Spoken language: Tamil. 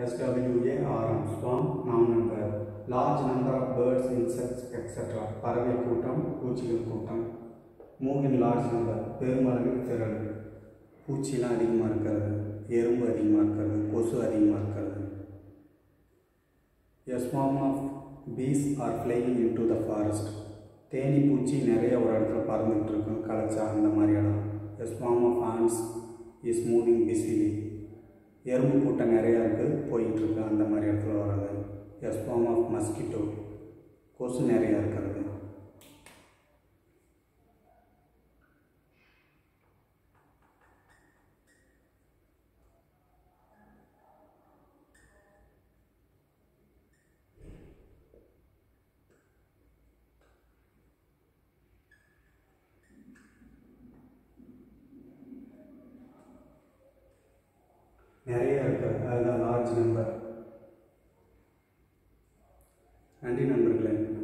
SWARM swarm noun number large number of birds insects etc பறவை கூட்டம் பூச்சிகள் கூட்டம் மூவ் இன் லார்ஜ் நம்பர் பெருமளவில் திரள் பூச்சிலாம் அதிகமாக இருக்கிறது எறும்பு அதிகமாக இருக்கிறது கொசு அதிகமாக இருக்கிறது A swarm of bees are flying into the forest. Theni பூச்சி நிறைய ஒரு இடத்துல பறந்துட்டு இருக்கும் களைச்சா அந்த மாதிரி இடம் A swarm of ants is moving busily. எறும்பு கூட்டம் நிறையா இருக்குது போயிட்டு இருக்கு அந்த மாதிரி இடத்துல வர்றது A swarm of mosquito. கொசு நிறையா இருக்கிறது நிறைய இருக்குது அதுதான் லார்ஜ் நம்பர் நன்றி நண்பர்களே